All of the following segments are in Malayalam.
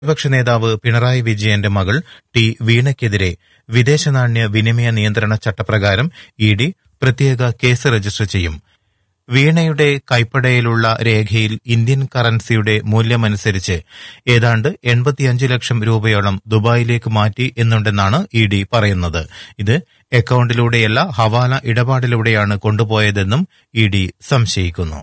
പ്രതിപക്ഷ നേതാവ് പിണറായി വിജയന്റെ മകൾ ടി വീണയ്ക്കെതിരെ വിദേശ നാണ്യ വിനിമയ നിയന്ത്രണ ചട്ടപ്രകാരം ഇ ഡി പ്രത്യേക കേസ് രജിസ്റ്റർ ചെയ്യും വീണയുടെ കൈപ്പടയിലുള്ള രേഖയിൽ ഇന്ത്യൻ കറൻസിയുടെ മൂല്യമനുസരിച്ച് ഏതാണ്ട് എൺപത്തിയഞ്ച് ലക്ഷം രൂപയോളം ദുബായിലേക്ക് മാറ്റി എന്നുണ്ടെന്നാണ് ഇ ഡി പറയുന്നത് ഇത് അക്കൌണ്ടിലൂടെയല്ല ഹവാല ഇടപാടിലൂടെയാണ് കൊണ്ടുപോയതെന്നും ഇ ഡി സംശയിക്കുന്നു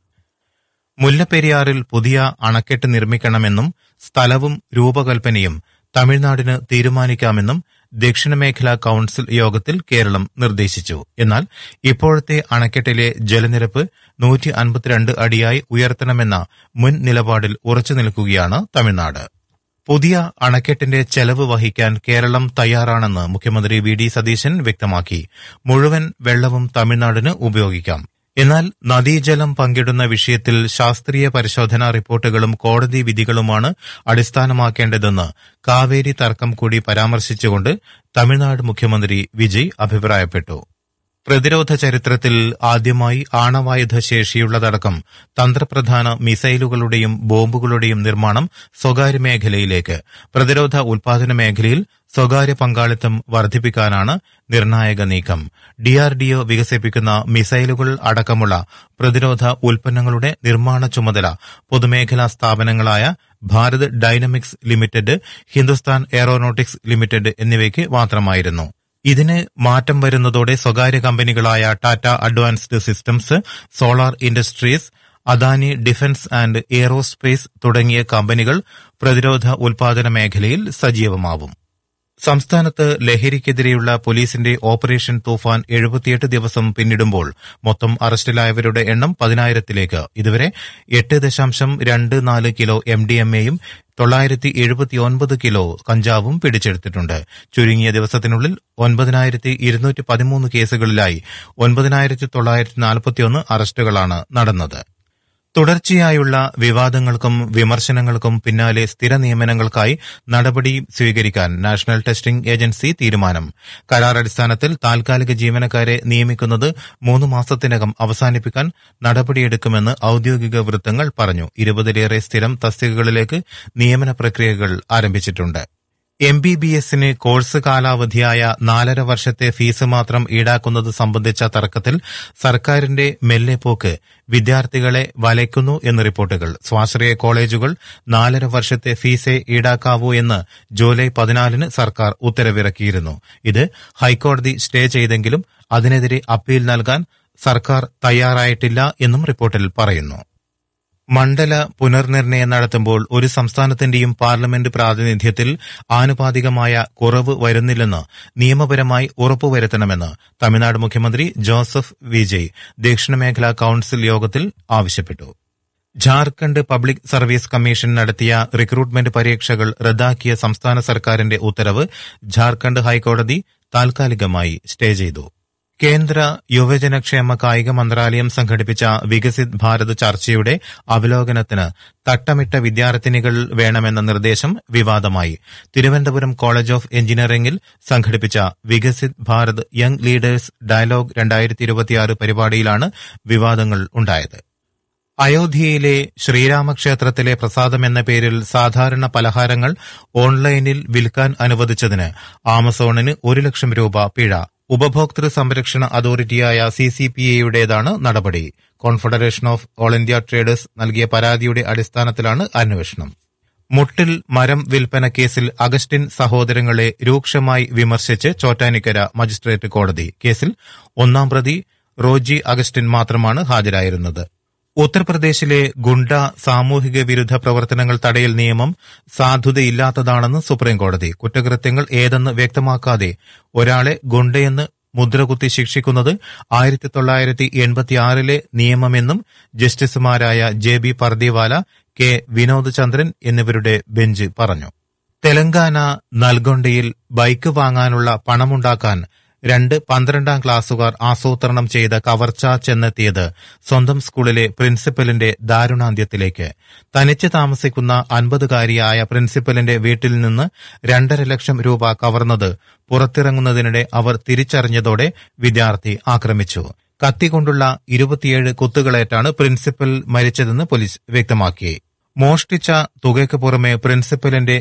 മുല്ലപ്പെരിയാറിൽ പുതിയ അണക്കെട്ട് നിർമ്മിക്കണമെന്നും സ്ഥലവും രൂപകൽപ്പനയും തമിഴ്നാടിന് തീരുമാനിക്കാമെന്നും ദക്ഷിണമേഖലാ കൌൺസിൽ യോഗത്തിൽ കേരളം നിർദ്ദേശിച്ചു എന്നാൽ ഇപ്പോഴത്തെ അണക്കെട്ടിലെ ജലനിരപ്പ് നൂറ്റി അൻപത്തിരണ്ട് അടിയായി ഉയർത്തണമെന്ന മുൻ നിലപാടിൽ ഉറച്ചു നിൽക്കുകയാണ് തമിഴ്നാട് പുതിയ അണക്കെട്ടിന്റെ ചെലവ് വഹിക്കാൻ കേരളം തയ്യാറാണെന്ന് മുഖ്യമന്ത്രി വി ഡി സതീശൻ വ്യക്തമാക്കി മുഴുവൻ വെള്ളവും തമിഴ്നാടിന് ഉപയോഗിക്കാം എന്നാൽ നദീജലം പങ്കിടുന്ന വിഷയത്തിൽ ശാസ്ത്രീയ പരിശോധനാ റിപ്പോർട്ടുകളും കോടതി വിധികളുമാണ് അടിസ്ഥാനമാക്കേണ്ടതെന്ന് കാവേരി തർക്കം കൂടി പരാമർശിച്ചുകൊണ്ട് തമിഴ്നാട് മുഖ്യമന്ത്രി വിജയ് അഭിപ്രായപ്പെട്ടു പ്രതിരോധ ചരിത്രത്തിൽ ആദ്യമായി ആണവായുധ ശേഷിയുള്ളതടക്കം തന്ത്രപ്രധാന മിസൈലുകളുടെയും ബോംബുകളുടെയും നിർമ്മാണം സ്വകാര്യ മേഖലയിലേക്ക് പ്രതിരോധ ഉൽപാദന മേഖലയിൽ സ്വകാര്യ പങ്കാളിത്തം വർദ്ധിപ്പിക്കാനാണ് നിർണായക നീക്കം ഡിആർഡിഒ വികസിപ്പിക്കുന്ന മിസൈലുകൾ അടക്കമുള്ള പ്രതിരോധ ഉൽപ്പന്നങ്ങളുടെ നിർമ്മാണ ചുമതല പൊതുമേഖലാ സ്ഥാപനങ്ങളായ Bharat dynamics limited Hindustan aeronautics limited എന്നിവയ്ക്ക് മാത്രമായിരുന്നു ഇതിന് മാറ്റം വരുന്നതോടെ സ്വകാര്യ കമ്പനികളായ Tata advanced systems solar industries Adani defence and aerospace തുടങ്ങിയ കമ്പനികൾ പ്രതിരോധ ഉൽപാദന മേഖലയിൽ സജീവമാവും സംസ്ഥാനത്ത് ലഹരിക്കെതിരെയുള്ള പോലീസിന്റെ ഓപ്പറേഷൻ തൂഫാൻ എഴുപത്തിയെട്ട് ദിവസം പിന്നിടുമ്പോൾ മൊത്തം അറസ്റ്റിലായവരുടെ എണ്ണം പതിനായിരത്തിലേക്ക് ഇതുവരെ എട്ട് ദശാംശം രണ്ട് നാല് കിലോ എം ഡി എം എയും തൊള്ളായിരത്തി എഴുപത്തിയൊൻപത് കിലോ കഞ്ചാവും പിടിച്ചെടുത്തിട്ടുണ്ട് ചുരുങ്ങിയ ദിവസത്തിനുള്ളിൽ ഒൻപതിനായിരത്തി ഇരുന്നൂറ്റി പതിമൂന്ന് കേസുകളിലായി ഒൻപതിനായിരത്തി തൊള്ളായിരത്തി നാൽപ്പത്തിയൊന്ന് അറസ്റ്റുകളാണ് നടന്നത് തുടർച്ചയായുള്ള വിവാദങ്ങൾക്കും വിമർശനങ്ങൾക്കും പിന്നാലെ സ്ഥിര നിയമനങ്ങൾക്കായി നടപടി സ്വീകരിക്കാൻ നാഷണൽ ടെസ്റ്റിംഗ് ഏജൻസി തീരുമാനം കരാറടിസ്ഥാനത്തിൽ താൽക്കാലിക ജീവനക്കാരെ നിയമിക്കുന്നത് മൂന്ന് മാസത്തിനകം അവസാനിപ്പിക്കാൻ നടപടിയെടുക്കുമെന്ന് ഔദ്യോഗിക വൃത്തങ്ങൾ പറഞ്ഞു ഇരുപതിലേറെ സ്ഥിരം തസ്തികകളിലേക്ക് നിയമന പ്രക്രിയകൾ ആരംഭിച്ചിട്ടുണ്ട് എം ബി ബി എസിന് കോഴ്സ് കാലാവധിയായ നാലര വർഷത്തെ ഫീസ് മാത്രം ഈടാക്കുന്നത് സംബന്ധിച്ച തർക്കത്തിൽ സർക്കാരിന്റെ മെല്ലെപ്പോക്ക് വിദ്യാർത്ഥികളെ വലയ്ക്കുന്നു എന്ന് റിപ്പോർട്ടുകൾ സ്വാശ്രയ കോളേജുകൾ നാലര വർഷത്തെ ഫീസേ ഈടാക്കാവൂ എന്ന് ജൂലൈ പതിനാലിന് സർക്കാർ ഉത്തരവിറക്കിയിരുന്നു ഇത് ഹൈക്കോടതി സ്റ്റേ ചെയ്തെങ്കിലും അതിനെതിരെ അപ്പീൽ നൽകാൻ സർക്കാർ തയ്യാറായിട്ടില്ല എന്നും റിപ്പോർട്ടിൽ പറയുന്നു മണ്ഡല പുനർനിർണയം നടത്തുമ്പോൾ ഒരു സംസ്ഥാനത്തിന്റെയും പാർലമെന്റ് പ്രാതിനിധ്യത്തിൽ ആനുപാതികമായ കുറവ് വരുന്നില്ലെന്ന് നിയമപരമായി ഉറപ്പുവരുത്തണമെന്ന് തമിഴ്നാട് മുഖ്യമന്ത്രി ജോസഫ് വിജയ് ദക്ഷിണമേഖലാ കൌൺസിൽ യോഗത്തിൽ ആവശ്യപ്പെട്ടു ജാർഖണ്ഡ് പബ്ലിക് സർവീസ് കമ്മീഷൻ നടത്തിയ റിക്രൂട്ട്മെന്റ് പരീക്ഷകൾ റദ്ദാക്കിയ സംസ്ഥാന സർക്കാരിന്റെ ഉത്തരവ് ജാർഖണ്ഡ് ഹൈക്കോടതി താൽക്കാലികമായി സ്റ്റേ ചെയ്തു കേന്ദ്ര യുവജനക്ഷേമ കായിക മന്ത്രാലയം സംഘടിപ്പിച്ച വികസിത് ഭാരത് ചർച്ചയുടെ അവലോകനത്തിന് തട്ടമിട്ട വിദ്യാർത്ഥിനികൾ വേണമെന്ന നിർദ്ദേശം വിവാദമായി തിരുവനന്തപുരം കോളേജ് ഓഫ് എഞ്ചിനീയറിംഗിൽ സംഘടിപ്പിച്ച Viksit Bharat young leaders dialogue രണ്ടായിരത്തി ഇരുപത്തിയാറ് പരിപാടിയിലാണ് വിവാദങ്ങൾ ഉണ്ടായത് അയോധ്യയിലെ ശ്രീരാമക്ഷേത്രത്തിലെ പ്രസാദം എന്ന പേരിൽ സാധാരണ പലഹാരങ്ങൾ ഓൺലൈനിൽ വിൽക്കാൻ അനുവദിച്ചതിന് ആമസോണിന് ഒരു ലക്ഷം രൂപ പിഴ ഉപഭോക്തൃ സംരക്ഷണ അതോറിറ്റിയായ സി സി പി എയുടേതാണ് നടപടി confederation of all India traders നൽകിയ പരാതിയുടെ അടിസ്ഥാനത്തിലാണ് അന്വേഷണം മുട്ടിൽ മരം വിൽപ്പന കേസിൽ അഗസ്റ്റിൻ സഹോദരങ്ങളെ രൂക്ഷമായി വിമർശിച്ച് ചോറ്റാനിക്കര മജിസ്ട്രേറ്റ് കോടതി കേസിൽ ഒന്നാം പ്രതി റോജി അഗസ്റ്റിൻ മാത്രമാണ് ഹാജരായിരുന്നത് ഉത്തർപ്രദേശിലെ ഗുണ്ട സാമൂഹിക വിരുദ്ധ പ്രവർത്തനങ്ങൾ തടയൽ നിയമം സാധുതയില്ലാത്തതാണെന്ന് സുപ്രീംകോടതി കുറ്റകൃത്യങ്ങൾ ഏതെന്ന് വ്യക്തമാക്കാതെ ഒരാളെ ഗുണ്ടയെന്ന് മുദ്രകുത്തി ശിക്ഷിക്കുന്നത് ആയിരത്തി തൊള്ളായിരത്തി എൺപത്തിയാറിലെ നിയമമെന്നും ജസ്റ്റിസുമാരായ J B Pardiwala K Vinod Chandran എന്നിവരുടെ ബെഞ്ച് പറഞ്ഞു തെലങ്കാന നൽഗൊണ്ടയിൽ ബൈക്ക് വാങ്ങാനുള്ള പണമുണ്ടാക്കാൻ രണ്ട് പന്ത്രണ്ടാം ക്ലാസ്സുകാർ ആസൂത്രണം ചെയ്ത കവർച്ച ചെന്നെത്തിയത് സ്വന്തം സ്കൂളിലെ പ്രിൻസിപ്പലിന്റെ ദാരുണാന്ത്യത്തിലേക്ക് തനിച്ച് താമസിക്കുന്ന അൻപതുകാരിയായ പ്രിൻസിപ്പലിന്റെ വീട്ടിൽ നിന്ന് രണ്ടര ലക്ഷം രൂപ കവർന്നത് പുറത്തിറങ്ങുന്നതിനിടെ അവർ തിരിച്ചറിഞ്ഞതോടെ വിദ്യാർത്ഥി ആക്രമിച്ചു കത്തികൊണ്ടുള്ള ഇരുപത്തിയേഴ് കുത്തുകളേറ്റാണ് പ്രിൻസിപ്പൽ മരിച്ചതെന്ന് പോലീസ് വ്യക്തമാക്കി മോഷ്ടിച്ച തുകയ്ക്ക് പുറമെ പ്രിൻസിപ്പലിന്റെ